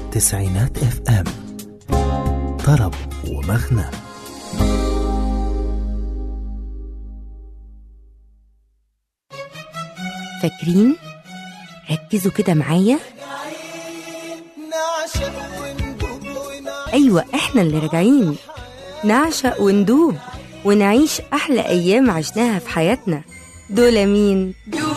تسعينات اف ام طرب ومغنى فاكرين ركزوا كده معايا ايوه احنا اللي راجعين نعشق وندوب ونعيش احلى ايام عشناها في حياتنا دول مين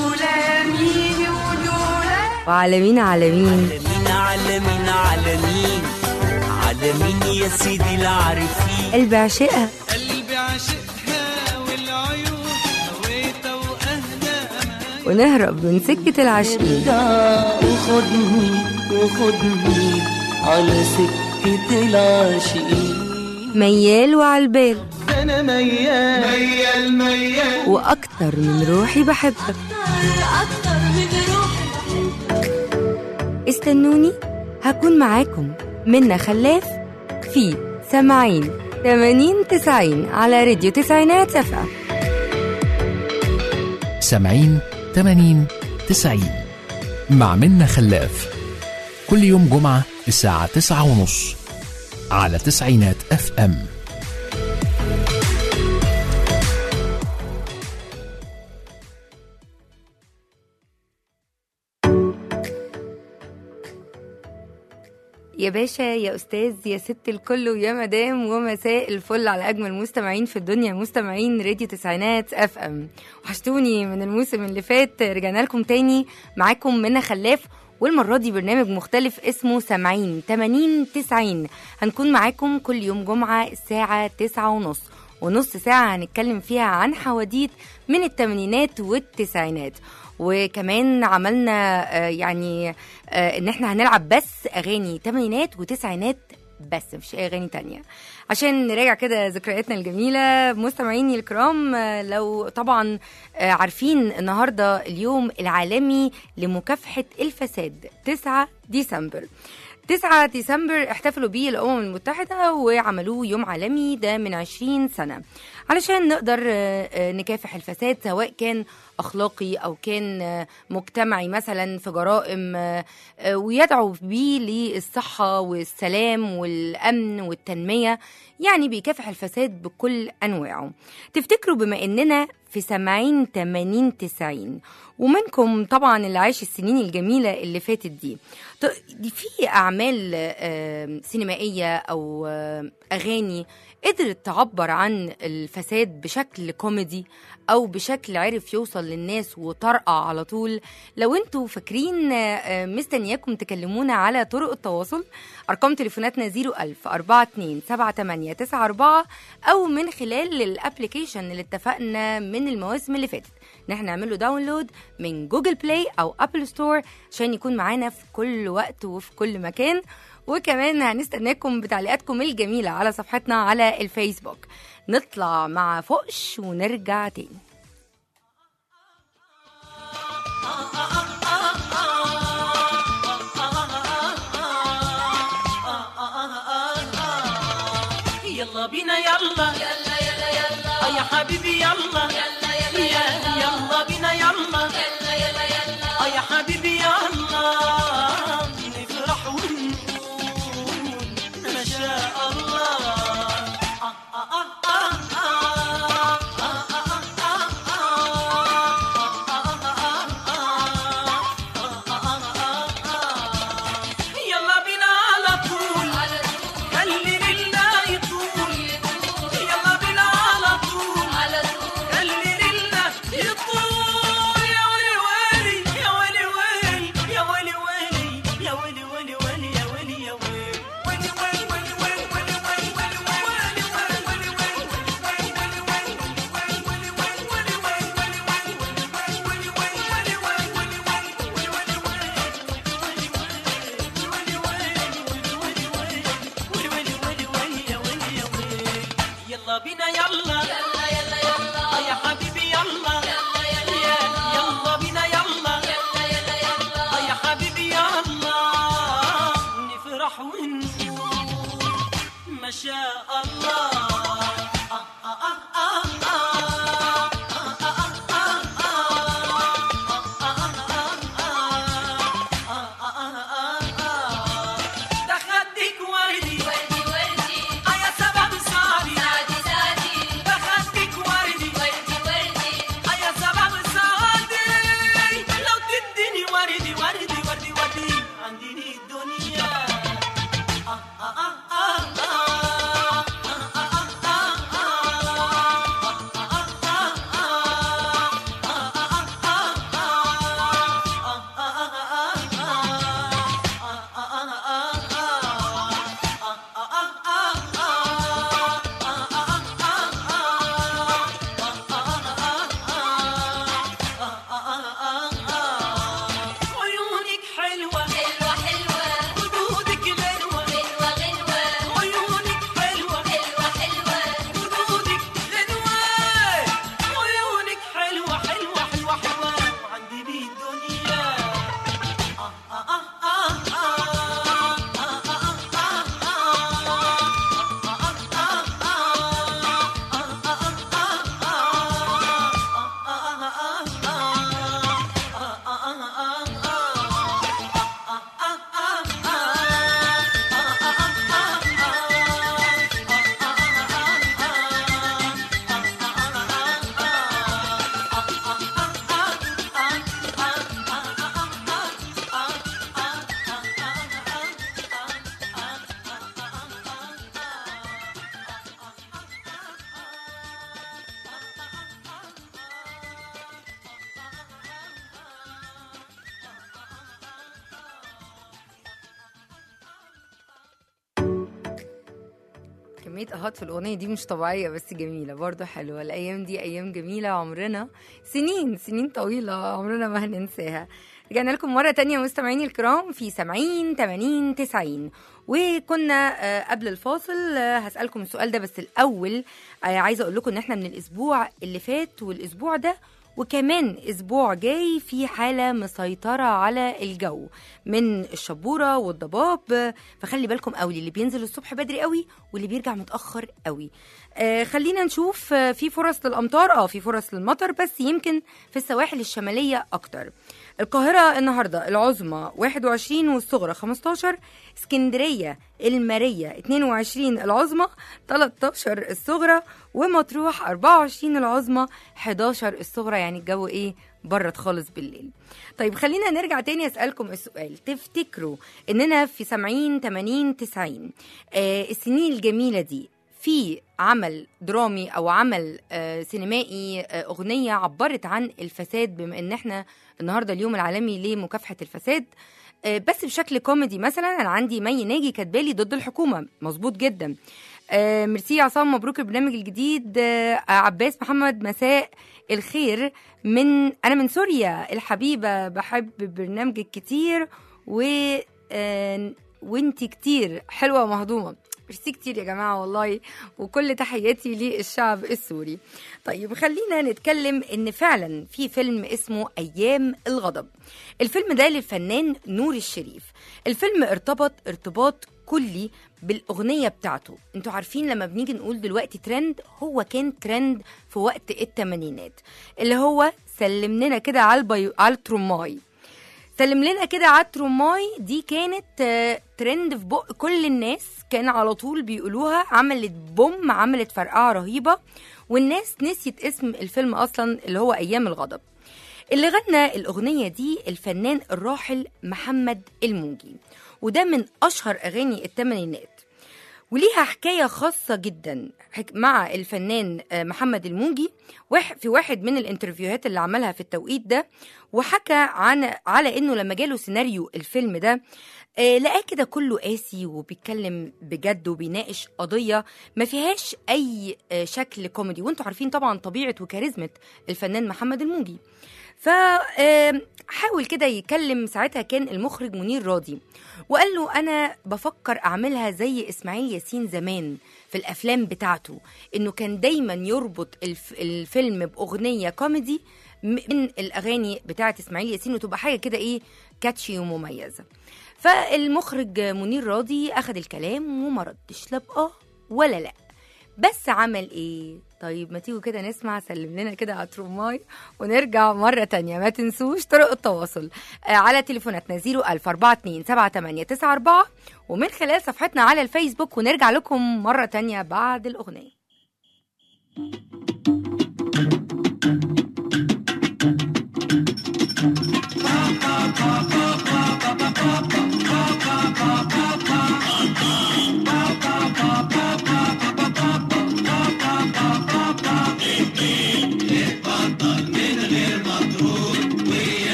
وعلى مين على مين عالمين عالمين عالمين عالمين يا سيدي العارفين قلب عشقها قلبي عاشقها والعيون هويتها واهلها ونهرب من سكة العاشقين وخدني وخدني على سكة العاشقين ميال وعالبال انا ميال ميال ميال واكتر من روحي بحبك استنوني هكون معاكم منا خلاف في سمعين 80 90 على راديو تسعينات اف ام سامعين 80 90 مع منا خلاف كل يوم جمعة الساعة تسعة ونص على تسعينات اف ام يا باشا يا استاذ يا ست الكل ويا مدام ومساء الفل على اجمل مستمعين في الدنيا مستمعين راديو تسعينات اف ام وحشتوني من الموسم اللي فات رجعنا لكم تاني معاكم منى خلاف والمرة دي برنامج مختلف اسمه سامعين 80 90 هنكون معاكم كل يوم جمعة الساعة 9 ونص ونص ساعة هنتكلم فيها عن حواديت من الثمانينات والتسعينات وكمان عملنا آه، يعني آه، ان احنا هنلعب بس اغاني تمانينات وتسعينات بس مفيش اي اغاني تانية عشان نراجع كده ذكرياتنا الجميله مستمعيني الكرام آه، لو طبعا آه، عارفين النهارده اليوم العالمي لمكافحه الفساد 9 ديسمبر 9 ديسمبر احتفلوا بيه الأمم المتحدة وعملوه يوم عالمي ده من 20 سنة علشان نقدر آه، آه، نكافح الفساد سواء كان أخلاقي أو كان آه، مجتمعي مثلا في جرائم آه، آه، ويدعو بيه للصحة والسلام والأمن والتنمية يعني بيكافح الفساد بكل أنواعه تفتكروا بما إننا في سامعين 80 90 ومنكم طبعا اللي عايش السنين الجميلة اللي فاتت دي ط- دي في أعمال آه، سينمائية أو آه، أغاني قدرت تعبر عن الفساد بشكل كوميدي أو بشكل عرف يوصل للناس وطرقع على طول لو انتوا فاكرين آه، آه، مستنياكم تكلمونا على طرق التواصل أرقام تليفوناتنا 01000 42 78 94 أو من خلال الابلكيشن اللي اتفقنا من المواسم اللي فاتت ان احنا نعمل له داونلود من جوجل بلاي او ابل ستور عشان يكون معانا في كل وقت وفي كل مكان وكمان هنستناكم بتعليقاتكم الجميلة على صفحتنا على الفيسبوك نطلع مع فوقش ونرجع تاني يلا بينا يلا يلا يلا يلا يا حبيبي يلا يلا يلا يلا بينا يلا يلا يلا يلا يا حبيبي يلا نفرح ونقول ما شاء الله يلا بينا على طول خلي لله يطول يلا بينا على طول خلي لله يطول يا ويلي ويلي يا ويلي ويلي يا ويلي ويلي يا ويلي ويلي ويلي يا ويلي يا ويلي ويلي ويلي ويلي ويلي ويلي ويلي ويلي ويلي ويلي يلا بينا يلا يلا يلا يلا يا حبيبي يلا يلا يلا يلا بينا يلا يلا يلا يلا يا حبيبي يلا نفرح ونقول ما شاء الله وعندي ليه الدنيا آه آه آه آه آه عيونك حلوة حلوة حلوة خدودك غنوة غنوة غنوة عيونك حلوة حلوة حلوة خدودك غنوة عيونك حلوة حلوة حلوة حلوة وعندي بيه الدنيا آه آه آه آه كمية اهات في الأغنية دي مش طبيعية بس جميلة برضه حلوة الأيام دي أيام جميلة عمرنا سنين سنين طويلة عمرنا ما هننساها رجعنا لكم مرة تانية مستمعيني الكرام في 70 80 90 وكنا آه، قبل الفاصل آه، هسألكم السؤال ده بس الأول آه، عايزة أقول لكم إن إحنا من الأسبوع اللي فات والأسبوع ده وكمان اسبوع جاي في حاله مسيطره على الجو من الشبوره والضباب فخلي بالكم قوي اللي بينزل الصبح بدري قوي واللي بيرجع متاخر قوي آه خلينا نشوف آه، في فرص للامطار اه في فرص للمطر بس يمكن في السواحل الشماليه اكتر القاهرة النهاردة العظمى 21 والصغرى 15 اسكندرية المارية 22 العظمى 13 الصغرى ومطروح 24 العظمى 11 الصغرى يعني الجو ايه برد خالص بالليل طيب خلينا نرجع تاني اسالكم السؤال تفتكروا اننا في 70 80 90 آه السنين الجميله دي في عمل درامي او عمل آه سينمائي آه اغنيه عبرت عن الفساد بما ان احنا النهارده اليوم العالمي لمكافحه الفساد آه بس بشكل كوميدي مثلا انا عندي مي ناجي كاتبالي ضد الحكومه مظبوط جدا آه ميرسي يا عصام مبروك البرنامج الجديد آه عباس محمد مساء الخير من انا من سوريا الحبيبه بحب برنامجك كتير و آه وانتي كتير حلوه ومهضومه ميرسي كتير يا جماعه والله وكل تحياتي للشعب السوري طيب خلينا نتكلم ان فعلا في فيلم اسمه ايام الغضب الفيلم ده للفنان نور الشريف الفيلم ارتبط ارتباط كلي بالاغنيه بتاعته انتوا عارفين لما بنيجي نقول دلوقتي ترند هو كان ترند في وقت الثمانينات اللي هو سلم لنا كده على البي... على الترماي سلم لنا كده على الترماي دي كانت آه، ترند في بق كل الناس كان على طول بيقولوها عملت بوم عملت فرقعه رهيبه والناس نسيت اسم الفيلم اصلا اللي هو ايام الغضب اللي غنى الاغنيه دي الفنان الراحل محمد الموجي وده من اشهر اغاني الثمانينات وليها حكايه خاصه جدا حك- مع الفنان آه، محمد الموجي واح- في واحد من الانترفيوهات اللي عملها في التوقيت ده وحكى عن على انه لما جاله سيناريو الفيلم ده آه، لقاه كده كله قاسي وبيتكلم بجد وبيناقش قضيه ما فيهاش اي آه، شكل كوميدي وانتوا عارفين طبعا طبيعه وكاريزمه الفنان محمد الموجي فحاول كده يكلم ساعتها كان المخرج منير راضي وقال له انا بفكر اعملها زي اسماعيل ياسين زمان في الافلام بتاعته انه كان دايما يربط الف الفيلم باغنيه كوميدي من الاغاني بتاعه اسماعيل ياسين وتبقى حاجه كده ايه كاتشي ومميزه فالمخرج منير راضي اخذ الكلام وما ردش لا باه ولا لا بس عمل ايه طيب ما تيجوا كده نسمع سلم لنا كده على تروماي ونرجع مرة تانية ما تنسوش طرق التواصل آه على تليفوناتنا 01000 42 7894 ومن خلال صفحتنا على الفيسبوك ونرجع لكم مرة تانية بعد الأغنية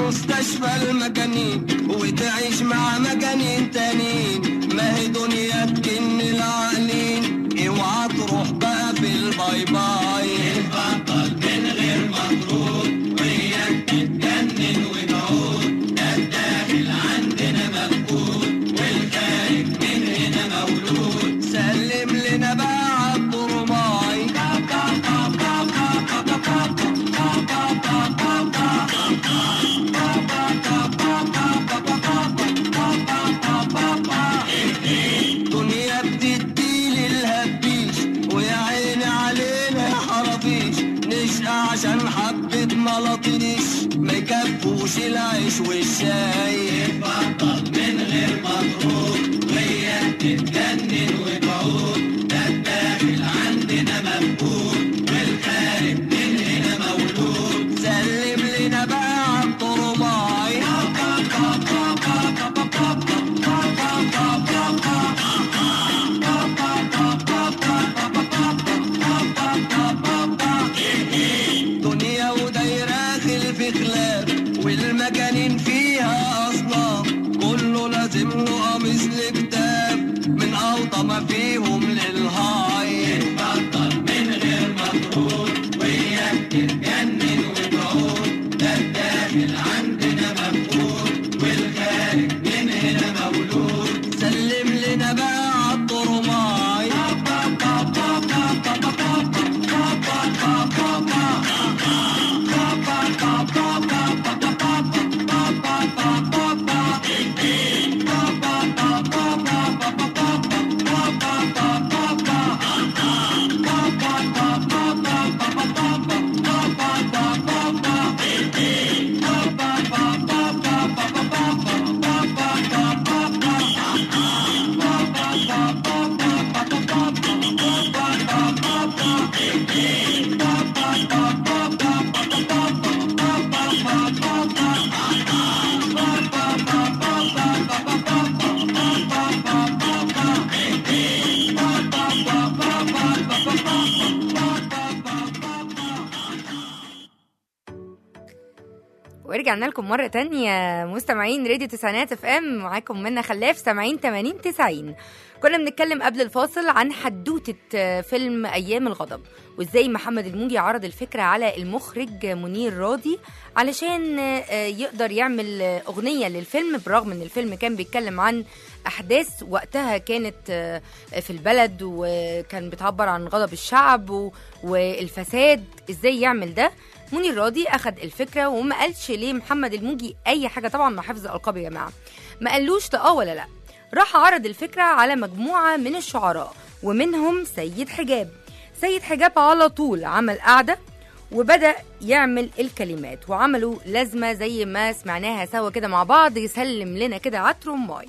مستشفى المجانين وتعيش مع مجانين تانيين ما هي دنيا تكن العقلين اوعى تروح بقى في الباي باي البطل من غير مطرود وياك تتجنن وتعود ده الداخل عندنا مفقود والخارج من هنا مولود سلم لنا بقى عالطرماي دنيا بتدي للهبيش ويا عيني علينا يا حرافيش نشقى عشان حبة ملاطيش ما يكفوش العيش والشاي بطل من غير مطرود وهي تتجنن وتعود ده الداخل عندنا مفقود والخارج من هنا مولود سلم لنا بقى عالطرماي دنيا ودايرة خلف خلاف والمجانين فيها أصناف كله لازم له قميص لكتاب من أوطى ما فيهم للهاي اتفضل من غير مطرود وياك تتجنن وتعود ده الداخل عندنا مفقود والخارج من هنا مولود سلم لنا بقى عالطرماي ورجعنا لكم مرة تانية مستمعين راديو تسعينات اف ام معاكم منا خلاف سامعين 80 90 كنا بنتكلم قبل الفاصل عن حدوتة آه، فيلم أيام الغضب وازاي محمد الموجي عرض الفكرة على المخرج منير راضي علشان آه، يقدر يعمل آه، أغنية للفيلم برغم ان الفيلم كان بيتكلم عن أحداث وقتها كانت آه، في البلد وكان بتعبر عن غضب الشعب و- والفساد ازاي يعمل ده منير راضي اخد الفكره وما قالش ليه محمد الموجي اي حاجه طبعا مع حفظ الالقاب يا جماعه ما قالوش ده اه ولا لا راح عرض الفكره على مجموعه من الشعراء ومنهم سيد حجاب سيد حجاب على طول عمل قعده وبدا يعمل الكلمات وعملوا لازمه زي ما سمعناها سوا كده مع بعض يسلم لنا كده عطر ماي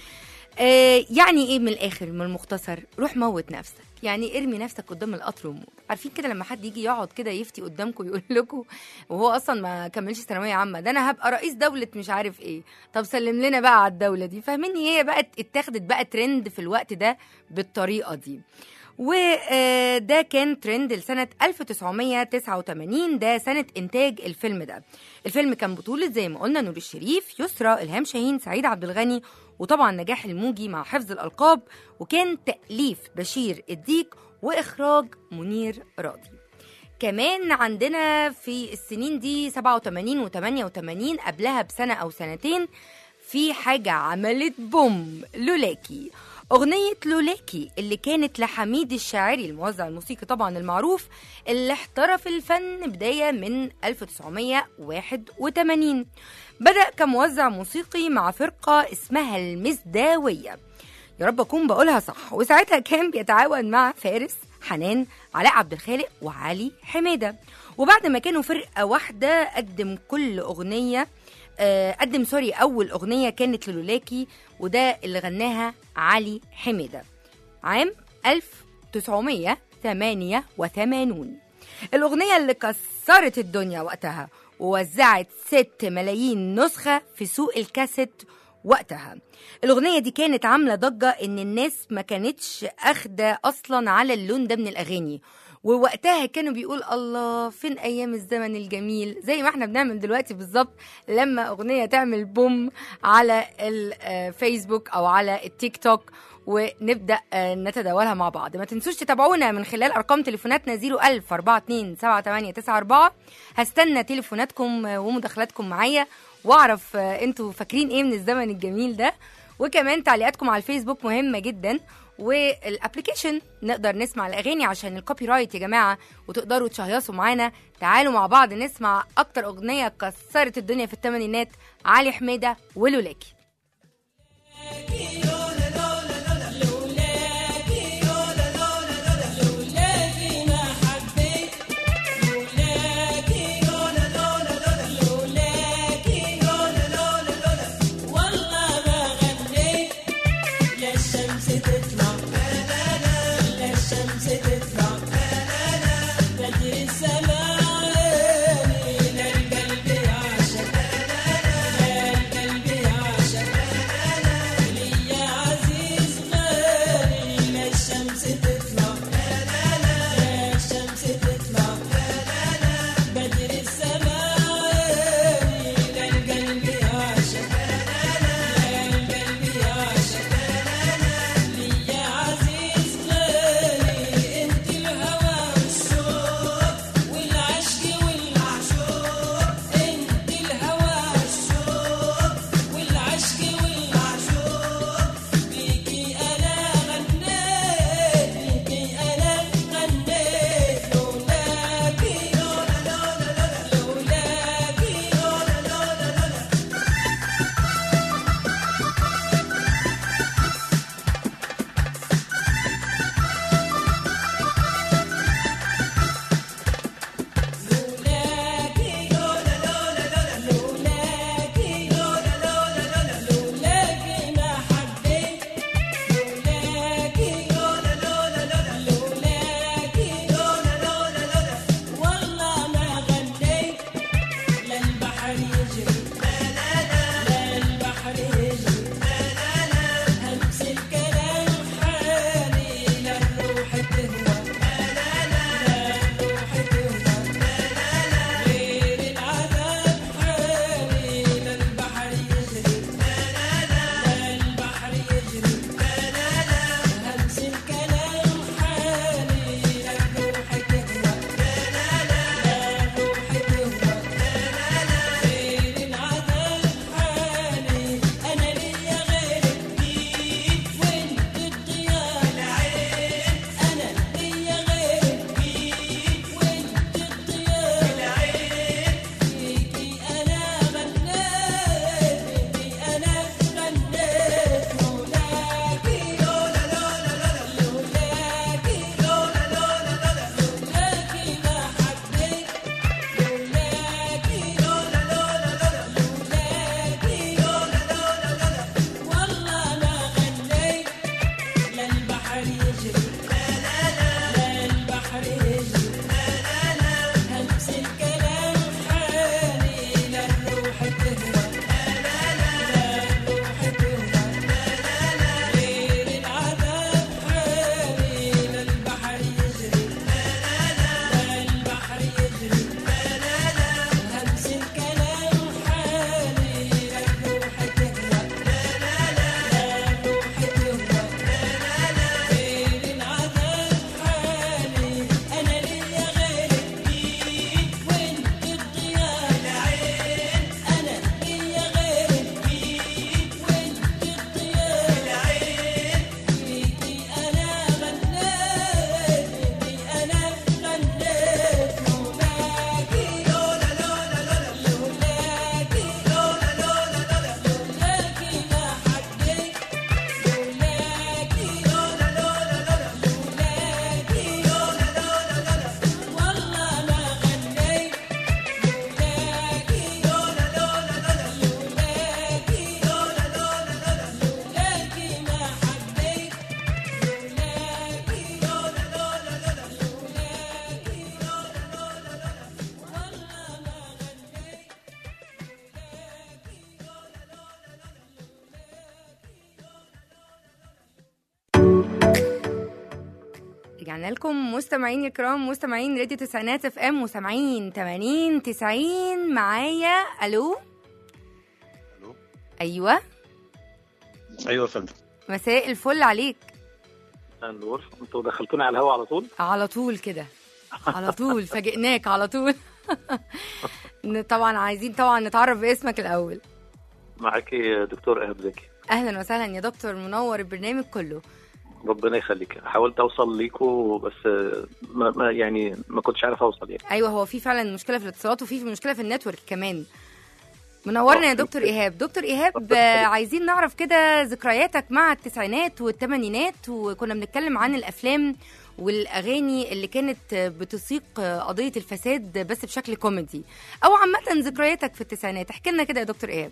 آه يعني ايه من الاخر من المختصر روح موت نفسك يعني ارمي نفسك قدام القطر وموت عارفين كده لما حد يجي يقعد كده يفتي قدامكم يقول لكم وهو اصلا ما كملش ثانويه عامه ده انا هبقى رئيس دوله مش عارف ايه طب سلم لنا بقى على الدوله دي فاهميني هي بقى اتاخدت بقى ترند في الوقت ده بالطريقه دي وده كان ترند لسنة 1989 ده سنة إنتاج الفيلم ده الفيلم كان بطولة زي ما قلنا نور الشريف يسرى إلهام شاهين سعيد عبد الغني وطبعا نجاح الموجي مع حفظ الألقاب وكان تأليف بشير الديك وإخراج منير راضي كمان عندنا في السنين دي 87 و88 قبلها بسنة أو سنتين في حاجة عملت بوم لولاكي أغنية لولاكي اللي كانت لحميد الشاعري الموزع الموسيقي طبعا المعروف اللي احترف الفن بداية من 1981 بدأ كموزع موسيقي مع فرقة اسمها المزداوية يا رب أكون بقولها صح وساعتها كان بيتعاون مع فارس حنان علاء عبد الخالق وعلي حميدة وبعد ما كانوا فرقة واحدة قدم كل أغنية آه، قدم سوري أول أغنية كانت للولاكي وده اللي غناها علي حميدة عام 1988 الأغنية اللي كسرت الدنيا وقتها ووزعت 6 ملايين نسخة في سوق الكاسيت وقتها الأغنية دي كانت عاملة ضجة إن الناس ما كانتش أخدة أصلا على اللون ده من الأغاني ووقتها كانوا بيقول الله فين ايام الزمن الجميل زي ما احنا بنعمل دلوقتي بالظبط لما اغنيه تعمل بوم على الفيسبوك او على التيك توك ونبدا آه، نتداولها مع بعض ما تنسوش تتابعونا من خلال ارقام تليفوناتنا 01000 42 7894 هستنى تليفوناتكم آه، ومداخلاتكم معايا واعرف آه، انتوا فاكرين ايه من الزمن الجميل ده وكمان تعليقاتكم على الفيسبوك مهمه جدا والابلكيشن نقدر نسمع الاغاني عشان الكوبي رايت يا جماعه وتقدروا تشهيصوا معانا تعالوا مع بعض نسمع اكتر اغنيه كسرت الدنيا في الثمانينات علي حميده ولولاكي القلب يعشق ورجعنا لكم مستمعين الكرام مستمعين راديو تسعينات اف ام وسامعين 80 90 معايا الو ألو. ايوه ايوه يا فندم مساء الفل عليك النور انتوا دخلتوني على الهوا على طول على طول كده على طول فاجئناك على طول ن- طبعا عايزين طبعا نتعرف باسمك الاول معاكي دكتور ايهاب زكي اهلا وسهلا يا دكتور منور البرنامج كله ربنا يخليك حاولت اوصل ليكوا بس ما ما يعني ما كنتش عارف اوصل يعني ايوه هو في فعلا مشكله في الاتصالات وفي مشكله في النتورك كمان منورنا يا آه، دكتور أوكي. ايهاب دكتور ايهاب آه، عايزين نعرف كده ذكرياتك مع التسعينات والثمانينات وكنا بنتكلم عن الافلام والاغاني اللي كانت بتسيق قضيه الفساد بس بشكل كوميدي او عامه ذكرياتك في التسعينات احكي لنا كده يا دكتور ايهاب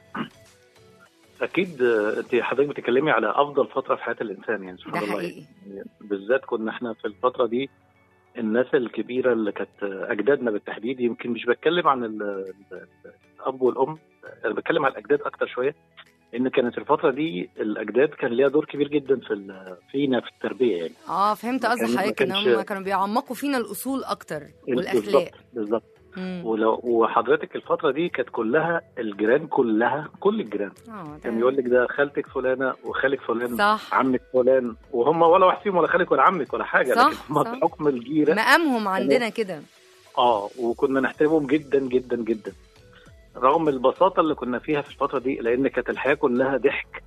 اكيد آه، انت حضرتك بتتكلمي على افضل فتره في حياه الانسان يعني سبحان ده الله حقيقي. يعني بالذات كنا احنا في الفتره دي الناس الكبيره اللي كانت اجدادنا بالتحديد يمكن مش بتكلم عن ال- ال- الاب والام انا بتكلم على الاجداد اكتر شويه ان كانت الفتره دي الاجداد كان ليها دور كبير جدا في ال- فينا في التربيه يعني اه فهمت ما قصد كان- ما حضرتك ان كانش- هم كانوا بيعمقوا فينا الاصول اكتر والاخلاق بالظبط بالظبط مم. ولو وحضرتك الفتره دي كانت كلها الجيران كلها كل الجيران اه كان ده- يقول لك ده خالتك فلانه وخالك فلان صح عمك فلان وهم ولا واحد فيهم ولا خالك ولا عمك ولا حاجه صح، لكن هم صح. بحكم الجيره مقامهم عندنا كده اه وكنا نحترمهم جدا جدا جدا رغم البساطه اللي كنا فيها في الفتره دي لان كانت الحياه كلها ضحك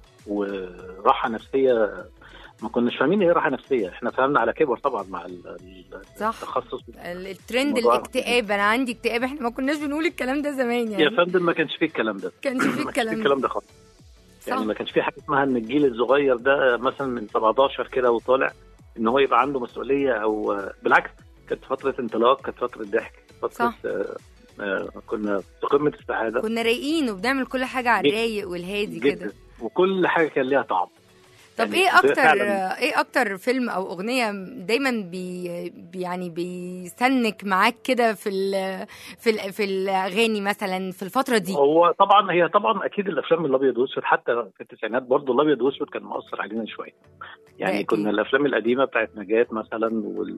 وراحه نفسيه ما كناش فاهمين ايه راحه نفسيه احنا فهمنا على كبر طبعا مع ال- ال- صح التخصص ال- الترند موضوع- الاكتئاب انا عندي اكتئاب احنا ما كناش بنقول الكلام ده زمان يا يعني فندم ما كانش فيه الكلام ده كانش فيه ما كانش فيه الكلام ده الكلام ده خالص يعني صح. ما كانش في حاجه اسمها ان الجيل الصغير ده مثلا من 17 كده وطالع ان هو يبقى عنده مسؤوليه او بالعكس كانت فتره انطلاق كانت فتره ضحك كانت فتره صح. آه آه كنا في قمه السعاده كنا رايقين وبنعمل كل حاجه على جدا. الرايق والهادي جدا كده وكل حاجه كان ليها طعم طب يعني ايه اكتر فعلاً. ايه اكتر فيلم او اغنيه دايما بي بي- يعني بيستنك معاك كده في ال في ال في الاغاني مثلا في الفتره دي هو طبعا هي طبعا اكيد الافلام الابيض والاسود حتى في التسعينات برضه الابيض والاسود كان مؤثر علينا شويه يعني أكيد. كنا الافلام القديمه بتاعت نجاة مثلا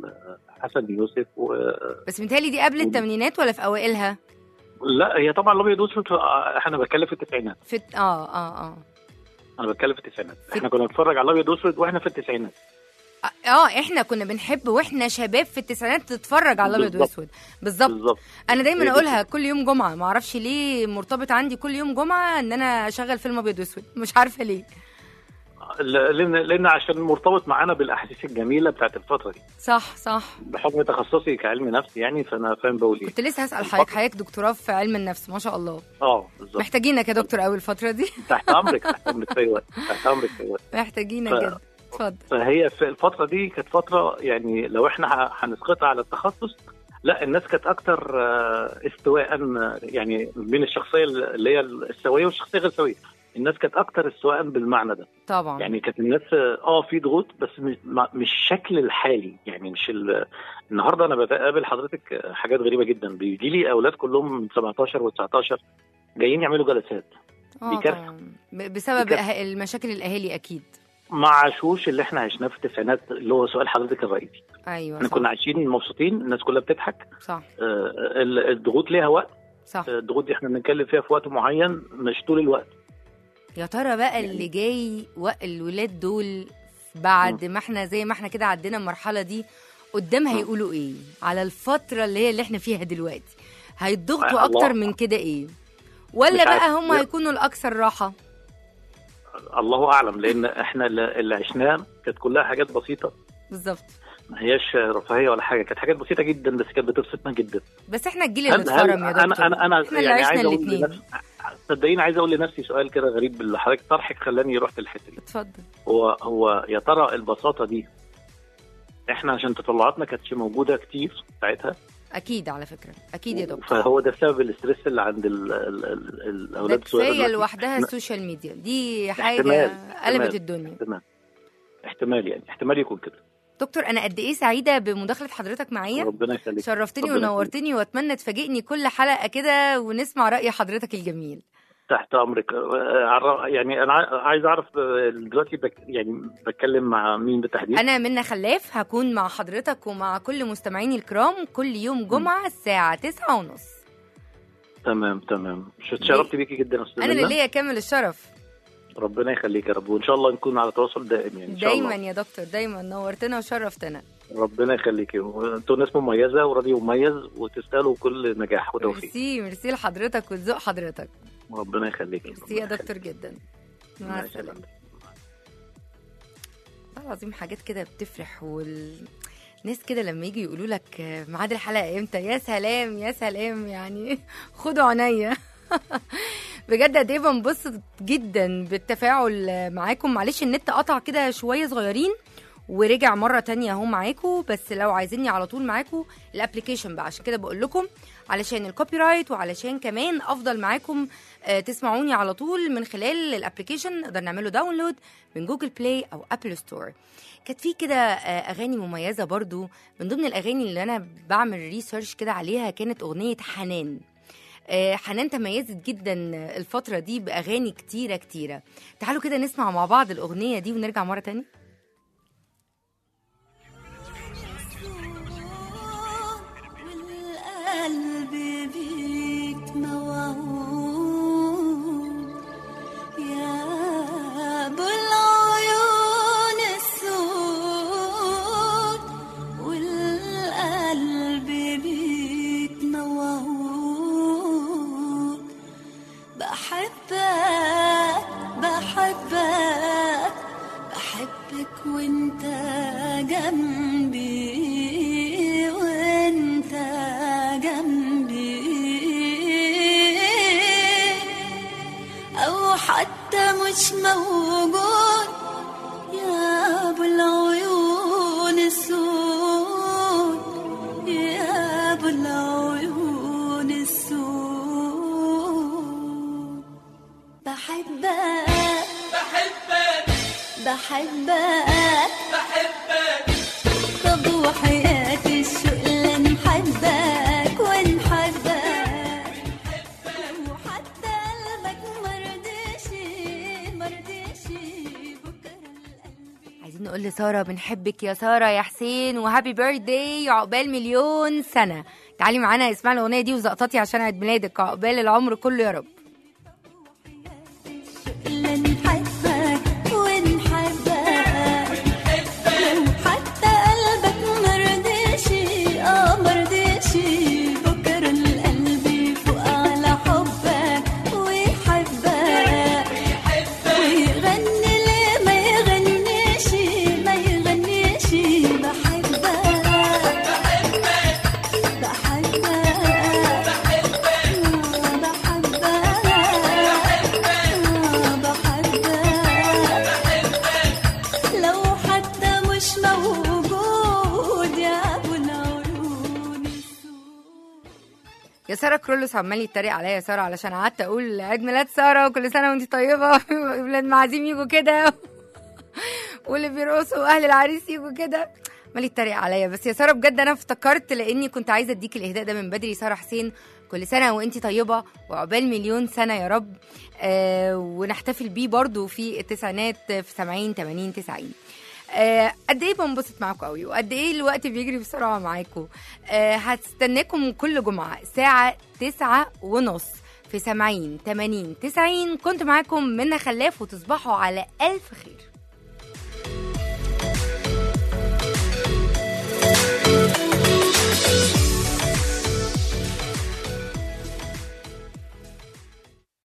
وحسن يوسف و... بس متهيألي دي قبل الثمانينات ولا في اوائلها لا هي طبعا الابيض والاسود احنا بتكلم في التسعينات في الت- اه اه اه انا بتكلم في التسعينات احنا كنا نتفرج على الابيض والاسود واحنا في التسعينات اه احنا كنا بنحب واحنا شباب في التسعينات تتفرج على الابيض بالظبط. والاسود بالظبط بالظبط انا هي دايما دي اقولها كل يوم جمعه ما اعرفش ليه مرتبط عندي كل يوم جمعه ان انا اشغل فيلم ابيض واسود مش عارفه ليه لان لان عشان مرتبط معانا بالاحاسيس الجميله بتاعت الفتره دي صح صح بحكم تخصصي كعلم نفس يعني فانا فاهم بقول ايه كنت لسه هسال حضرتك حضرتك دكتوراه في علم النفس ما شاء الله اه بالظبط محتاجينك يا دكتور قوي الفتره دي تحت امرك تحت امرك في اي وقت تحت امرك في اي وقت محتاجينك ف- جدا اتفضل فهي في الفتره دي كانت فتره يعني لو احنا ه- هنسقطها على التخصص لا الناس كانت اكتر آه، استواء آه، يعني بين الشخصيه اللي هي السويه والشخصيه غير سويه الناس كانت اكتر استواء بالمعنى ده طبعا يعني كانت الناس اه في ضغوط بس مش ما- مش الشكل الحالي يعني مش ال... النهارده انا بقابل حضرتك حاجات غريبه جدا بيجي لي اولاد كلهم من 17 و19 جايين يعملوا جلسات اه دي كارثة. طبعا ب- بسبب دي كارثة. أه- المشاكل الاهالي اكيد ما عاشوش اللي احنا عشناه في التسعينات اللي هو سؤال حضرتك الرئيسي ايوه احنا صح كنا عايشين مبسوطين الناس كلها بتضحك صح آه، ال- الضغوط ليها وقت صح آه، الضغوط دي احنا بنتكلم فيها في وقت معين مش طول الوقت يا ترى بقى اللي جاي والولاد دول بعد ما احنا زي ما احنا كده عدينا المرحله دي قدام هيقولوا ايه على الفتره اللي هي اللي احنا فيها دلوقتي هيضغطوا آه، اكتر الله. من كده ايه ولا مش بقى عارف. هم هيكونوا الاكثر راحه الله اعلم لان احنا اللي اللي عشناه كانت كلها حاجات بسيطه بالظبط ما هياش رفاهيه ولا حاجه كانت حاجات بسيطه جدا بس كانت بتبسطنا جدا بس احنا الجيل اللي هل- هل- اتفرم يا دكتور انا انا انا احنا اللي يعني عشنا عايز اقول الاثنين لنفسي صدقيني عايز اقول لنفسي سؤال كده غريب اللي حضرتك طرحك خلاني رحت الحته دي اتفضل هو هو يا ترى البساطه دي احنا عشان تطلعاتنا كانتش موجوده كتير ساعتها اكيد على فكره اكيد يا دكتور فهو ده سبب الاسترس اللي عند ال ال ال ده الاولاد الصغيرة كفايه دلوقتي. لوحدها السوشيال ميديا دي حاجه احتمال، قلبت احتمال. الدنيا احتمال احتمال يعني احتمال يكون كده دكتور انا قد ايه سعيده بمداخله حضرتك معايا ربنا يخليك شرفتني ربنا يخليك. ونورتني واتمنى تفاجئني كل حلقه كده ونسمع راي حضرتك الجميل تحت امرك آه، عر- يعني انا ع- عايز اعرف آه، دلوقتي بك يعني بتكلم مع مين بالتحديد انا منى خلاف هكون مع حضرتك ومع كل مستمعيني الكرام كل يوم جمعه الساعه تسعة ونص تمام تمام شرفت بيكي جدا يا استاذ انا اللي منى. ليا كامل الشرف ربنا يخليك يا رب وان شاء الله نكون على تواصل دائم يعني ان شاء دايما الله يا دكتور دايما نورتنا وشرفتنا ربنا يخليكي انتوا ناس مميزه وراديو مميز وتستاهلوا كل نجاح وتوفيق ميرسي ميرسي لحضرتك وذوق حضرتك ربنا يخليكي ميرسي يا دكتور جدا مع مع السلامه السلامه والله العظيم حاجات كده بتفرح وال ناس كده لما يجي يقولوا لك ميعاد الحلقه امتى يا سلام يا سلام يعني خدوا عينيا بجد قد ايه بنبسط جدا بالتفاعل معاكم معلش النت قطع كده شويه صغيرين ورجع مره تانية اهو معاكم بس لو عايزيني على طول معاكم الابلكيشن بقى عشان كده بقول لكم علشان الكوبي رايت وعلشان كمان افضل معاكم آه، تسمعوني على طول من خلال الابلكيشن نقدر نعمله داونلود من جوجل بلاي او ابل ستور كانت في كده آه، اغاني مميزه برضو من ضمن الاغاني اللي انا بعمل ريسيرش كده عليها كانت اغنيه حنان آه، حنان تميزت جدا الفترة دي بأغاني كتيرة كتيرة تعالوا كده نسمع مع بعض الأغنية دي ونرجع مرة تاني والقلب بيك موعود يا ابو العيون السود والقلب بيك موعود بحبك بحبك بحبك وانت جنبي وانت جنبي او حتى مش موجود يا ابو العيون السود يا ابو العيون السود بحبك بحبك بحبك بحبك طب وحياتي الشوق لنحبك ونحبك وحتى قلبك مرضيش مرضيش بكره القلب عايزين نقول لسارة بنحبك يا سارة يا حسين وهابي بيرثداي عقبال مليون سنة تعالي معانا اسمعي الأغنية دي وزقطتي عشان عيد ميلادك عقبال العمر كله يا رب لنحبك ونحبك لو حتى قلبك مرضيش اه مرضيش بكره القلب يفوق على حبك ويحبك ويغني ليه ما يغنيش ما يغنيش بحبك بحبك لو حتى مش موجود يا ابو العيون السود يا سارة كرولوس عمال يتريق عليا يا سارة علشان قعدت أقول عيد ميلاد سارة وكل سنة وأنت طيبة ولاد معازيم يجوا كده واللي بيرقصوا أهل العريس يجوا كده عمال يتريق عليا بس يا سارة بجد أنا افتكرت لأني كنت عايزة أديك الإهداء ده من بدري سارة حسين كل سنة وأنت طيبة وعقبال مليون سنة يا رب آه ونحتفل بيه برضو في التسعينات في 70 80 90 آه، قد ايه بنبسط معاكم قوي وقد ايه الوقت بيجري بسرعه معاكم آه، هستناكم كل جمعه الساعه تسعة ونص في سامعين 80 90 كنت معاكم منى خلاف وتصبحوا على الف خير